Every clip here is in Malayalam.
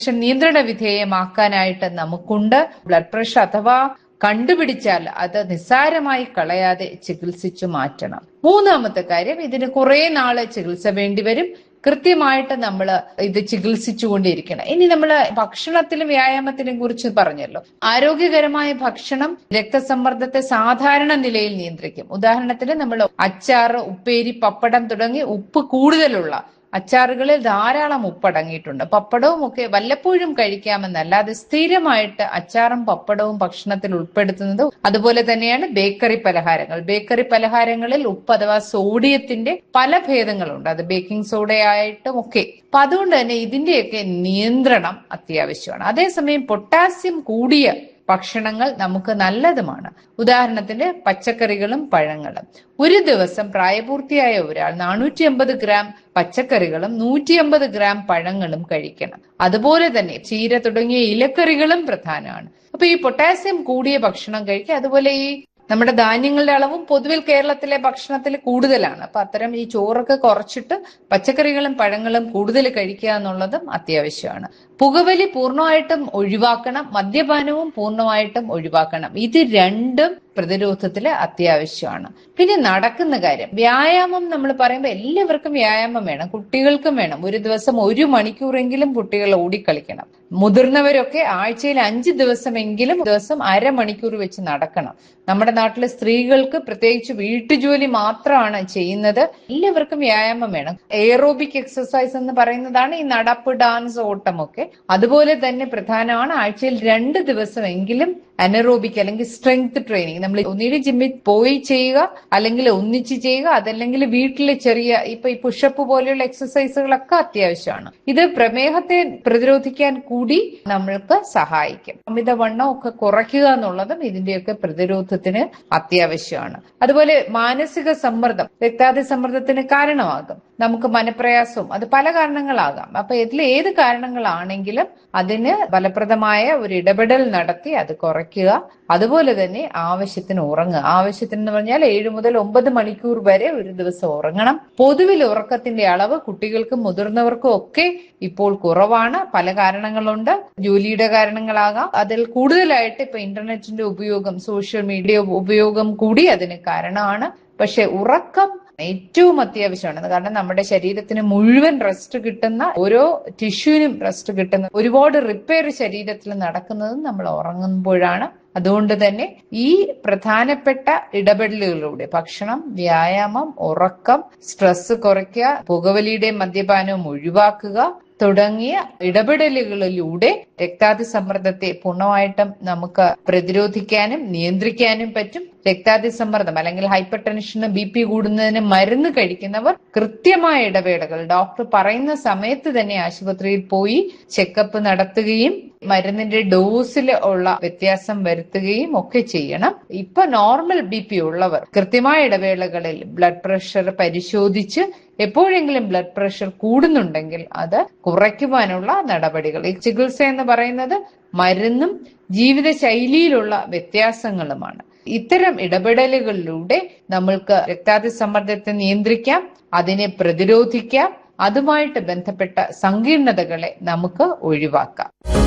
പക്ഷെ നിയന്ത്രണ വിധേയമാക്കാനായിട്ട് നമുക്കുണ്ട് ബ്ലഡ് പ്രഷർ അഥവാ കണ്ടുപിടിച്ചാൽ അത് നിസ്സാരമായി കളയാതെ ചികിത്സിച്ചു മാറ്റണം മൂന്നാമത്തെ കാര്യം ഇതിന് കുറെ നാള് ചികിത്സ വേണ്ടിവരും കൃത്യമായിട്ട് നമ്മൾ ഇത് ചികിത്സിച്ചുകൊണ്ടിരിക്കണം ഇനി നമ്മൾ ഭക്ഷണത്തിലും വ്യായാമത്തിനെ കുറിച്ച് പറഞ്ഞല്ലോ ആരോഗ്യകരമായ ഭക്ഷണം രക്തസമ്മർദ്ദത്തെ സാധാരണ നിലയിൽ നിയന്ത്രിക്കും ഉദാഹരണത്തിന് നമ്മൾ അച്ചാറ് ഉപ്പേരി പപ്പടം തുടങ്ങി ഉപ്പ് കൂടുതലുള്ള അച്ചാറുകളിൽ ധാരാളം ഉപ്പടങ്ങിയിട്ടുണ്ട് പപ്പടവും ഒക്കെ വല്ലപ്പോഴും കഴിക്കാമെന്നല്ലാതെ സ്ഥിരമായിട്ട് അച്ചാറും പപ്പടവും ഭക്ഷണത്തിൽ ഉൾപ്പെടുത്തുന്നത് അതുപോലെ തന്നെയാണ് ബേക്കറി പലഹാരങ്ങൾ ബേക്കറി പലഹാരങ്ങളിൽ ഉപ്പ് അഥവാ സോഡിയത്തിന്റെ പല ഭേദങ്ങളുണ്ട് അത് ബേക്കിംഗ് സോഡയായിട്ടും ഒക്കെ അപ്പൊ അതുകൊണ്ട് തന്നെ ഇതിന്റെയൊക്കെ നിയന്ത്രണം അത്യാവശ്യമാണ് അതേസമയം പൊട്ടാസ്യം കൂടിയ ഭക്ഷണങ്ങൾ നമുക്ക് നല്ലതുമാണ് ഉദാഹരണത്തിന് പച്ചക്കറികളും പഴങ്ങളും ഒരു ദിവസം പ്രായപൂർത്തിയായ ഒരാൾ നാനൂറ്റി അമ്പത് ഗ്രാം പച്ചക്കറികളും നൂറ്റി അമ്പത് ഗ്രാം പഴങ്ങളും കഴിക്കണം അതുപോലെ തന്നെ ചീര തുടങ്ങിയ ഇലക്കറികളും പ്രധാനമാണ് അപ്പൊ ഈ പൊട്ടാസ്യം കൂടിയ ഭക്ഷണം കഴിക്കുക അതുപോലെ ഈ നമ്മുടെ ധാന്യങ്ങളുടെ അളവും പൊതുവിൽ കേരളത്തിലെ ഭക്ഷണത്തിൽ കൂടുതലാണ് അപ്പൊ അത്തരം ഈ ചോറൊക്കെ കുറച്ചിട്ട് പച്ചക്കറികളും പഴങ്ങളും കൂടുതൽ കഴിക്കുക എന്നുള്ളതും അത്യാവശ്യമാണ് പുകവലി പൂർണ്ണമായിട്ടും ഒഴിവാക്കണം മദ്യപാനവും പൂർണ്ണമായിട്ടും ഒഴിവാക്കണം ഇത് രണ്ടും പ്രതിരോധത്തിൽ അത്യാവശ്യമാണ് പിന്നെ നടക്കുന്ന കാര്യം വ്യായാമം നമ്മൾ പറയുമ്പോൾ എല്ലാവർക്കും വ്യായാമം വേണം കുട്ടികൾക്കും വേണം ഒരു ദിവസം ഒരു മണിക്കൂറെങ്കിലും കുട്ടികൾ ഓടിക്കളിക്കണം മുതിർന്നവരൊക്കെ ആഴ്ചയിൽ അഞ്ച് ദിവസമെങ്കിലും ദിവസം അരമണിക്കൂർ വെച്ച് നടക്കണം നമ്മുടെ നാട്ടിലെ സ്ത്രീകൾക്ക് പ്രത്യേകിച്ച് വീട്ടുജോലി മാത്രമാണ് ചെയ്യുന്നത് എല്ലാവർക്കും വ്യായാമം വേണം എയറോബിക് എക്സസൈസ് എന്ന് പറയുന്നതാണ് ഈ നടപ്പ് ഡാൻസ് ഓട്ടമൊക്കെ അതുപോലെ തന്നെ പ്രധാനമാണ് ആഴ്ചയിൽ രണ്ട് ദിവസമെങ്കിലും അനറോബിക് അല്ലെങ്കിൽ സ്ട്രെങ്ത് ട്രെയിനിങ് നമ്മൾ ഒന്നിരി ജിമ്മിൽ പോയി ചെയ്യുക അല്ലെങ്കിൽ ഒന്നിച്ച് ചെയ്യുക അതല്ലെങ്കിൽ വീട്ടിലെ ചെറിയ ഇപ്പൊ ഈ പുഷപ്പ് പോലെയുള്ള എക്സസൈസുകളൊക്കെ അത്യാവശ്യമാണ് ഇത് പ്രമേഹത്തെ പ്രതിരോധിക്കാൻ കൂടി നമ്മൾക്ക് സഹായിക്കും അമിതവണ്ണം ഒക്കെ കുറയ്ക്കുക എന്നുള്ളതും ഇതിന്റെയൊക്കെ പ്രതിരോധത്തിന് അത്യാവശ്യമാണ് അതുപോലെ മാനസിക സമ്മർദ്ദം രക്താതി സമ്മർദ്ദത്തിന് കാരണമാകും നമുക്ക് മനപ്രയാസവും അത് പല കാരണങ്ങളാകാം അപ്പൊ ഇതിൽ ഏത് കാരണങ്ങളാണെങ്കിലും അതിന് ഫലപ്രദമായ ഒരു ഇടപെടൽ നടത്തി അത് കുറയ്ക്കുക അതുപോലെ തന്നെ ആവശ്യത്തിന് ഉറങ്ങുക ആവശ്യത്തിന് എന്ന് പറഞ്ഞാൽ ഏഴ് മുതൽ ഒമ്പത് മണിക്കൂർ വരെ ഒരു ദിവസം ഉറങ്ങണം പൊതുവിൽ ഉറക്കത്തിന്റെ അളവ് കുട്ടികൾക്കും മുതിർന്നവർക്കും ഒക്കെ ഇപ്പോൾ കുറവാണ് പല കാരണങ്ങളുണ്ട് ജോലിയുടെ കാരണങ്ങളാകാം അതിൽ കൂടുതലായിട്ട് ഇപ്പൊ ഇന്റർനെറ്റിന്റെ ഉപയോഗം സോഷ്യൽ മീഡിയ ഉപയോഗം കൂടി അതിന് കാരണമാണ് പക്ഷെ ഉറക്കം ഏറ്റവും അത്യാവശ്യമാണ് കാരണം നമ്മുടെ ശരീരത്തിന് മുഴുവൻ റെസ്റ്റ് കിട്ടുന്ന ഓരോ ടിഷ്യൂവിനും റെസ്റ്റ് കിട്ടുന്ന ഒരുപാട് റിപ്പയർ ശരീരത്തിൽ നടക്കുന്നത് നമ്മൾ ഉറങ്ങുമ്പോഴാണ് അതുകൊണ്ട് തന്നെ ഈ പ്രധാനപ്പെട്ട ഇടപെടലുകളിലൂടെ ഭക്ഷണം വ്യായാമം ഉറക്കം സ്ട്രെസ് കുറയ്ക്കുക പുകവലിയുടെയും മദ്യപാനവും ഒഴിവാക്കുക തുടങ്ങിയ ഇടപെടലുകളിലൂടെ രക്താതി സമ്മർദ്ദത്തെ പൂർണ്ണമായിട്ടും നമുക്ക് പ്രതിരോധിക്കാനും നിയന്ത്രിക്കാനും പറ്റും രക്താതി സമ്മർദ്ദം അല്ലെങ്കിൽ ഹൈപ്പർ ടെൻഷന് ബി പി കൂടുന്നതിന് മരുന്ന് കഴിക്കുന്നവർ കൃത്യമായ ഇടവേളകൾ ഡോക്ടർ പറയുന്ന സമയത്ത് തന്നെ ആശുപത്രിയിൽ പോയി ചെക്കപ്പ് നടത്തുകയും മരുന്നിന്റെ ഡോസിൽ ഉള്ള വ്യത്യാസം വരുത്തുകയും ഒക്കെ ചെയ്യണം ഇപ്പൊ നോർമൽ ബി പി ഉള്ളവർ കൃത്യമായ ഇടവേളകളിൽ ബ്ലഡ് പ്രഷർ പരിശോധിച്ച് എപ്പോഴെങ്കിലും ബ്ലഡ് പ്രഷർ കൂടുന്നുണ്ടെങ്കിൽ അത് കുറയ്ക്കുവാനുള്ള നടപടികൾ ഈ ചികിത്സ എന്ന് പറയുന്നത് മരുന്നും ജീവിതശൈലിയിലുള്ള വ്യത്യാസങ്ങളുമാണ് ഇത്തരം ഇടപെടലുകളിലൂടെ നമ്മൾക്ക് രക്താതി സമ്മർദ്ദത്തെ നിയന്ത്രിക്കാം അതിനെ പ്രതിരോധിക്കാം അതുമായിട്ട് ബന്ധപ്പെട്ട സങ്കീർണതകളെ നമുക്ക് ഒഴിവാക്കാം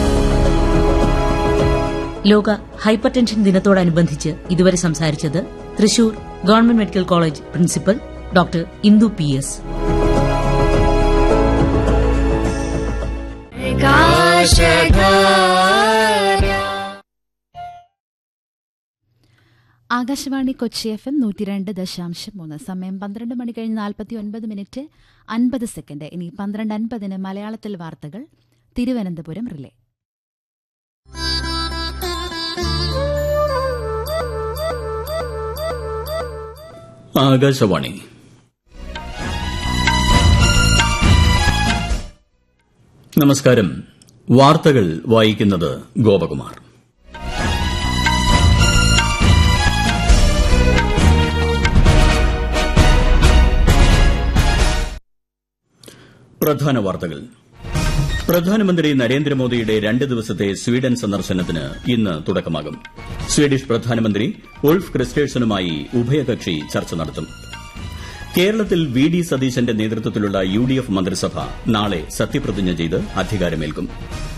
ലോക ഹൈപ്പർ ടെൻഷൻ ദിനത്തോടനുബന്ധിച്ച് ഇതുവരെ സംസാരിച്ചത് Thrissur government medical college principal doctor Indu P S Akashvani Kochi F M നൂറ്റി രണ്ട് ദശാംശം മൂന്ന് സമയം പന്ത്രണ്ട് മണി കഴിഞ്ഞ് നാൽപ്പത്തി ഒൻപത് മിനിറ്റ് അൻപത് സെക്കൻഡ് ഇനി പന്ത്രണ്ട് അൻപതിന് മലയാളത്തിൽ വാർത്തകൾ തിരുവനന്തപുരം റിലേ ആകാശവാണി നമസ്കാരം വാർത്തകൾ വായിക്കുന്നത് ഗോപകുമാർ പ്രധാന വാർത്തകൾ പ്രധാനമന്ത്രി നരേന്ദ്രമോദിയുടെ രണ്ട് ദിവസത്തെ സ്വീഡൻ സന്ദർശനത്തിന് ഇന്ന് തുടക്കമാകും സ്വീഡിഷ് പ്രധാനമന്ത്രി ഉൾഫ് ക്രിസ്റ്റേഴ്സണുമായി ഉഭയകക്ഷി ചർച്ച നടത്തും കേരളത്തിൽ വി ഡി സതീശന്റെ നേതൃത്വത്തിലുള്ള യു ഡി എഫ് മന്ത്രിസഭ നാളെ സത്യപ്രതിജ്ഞ ചെയ്ത് അധികാരമേൽക്കും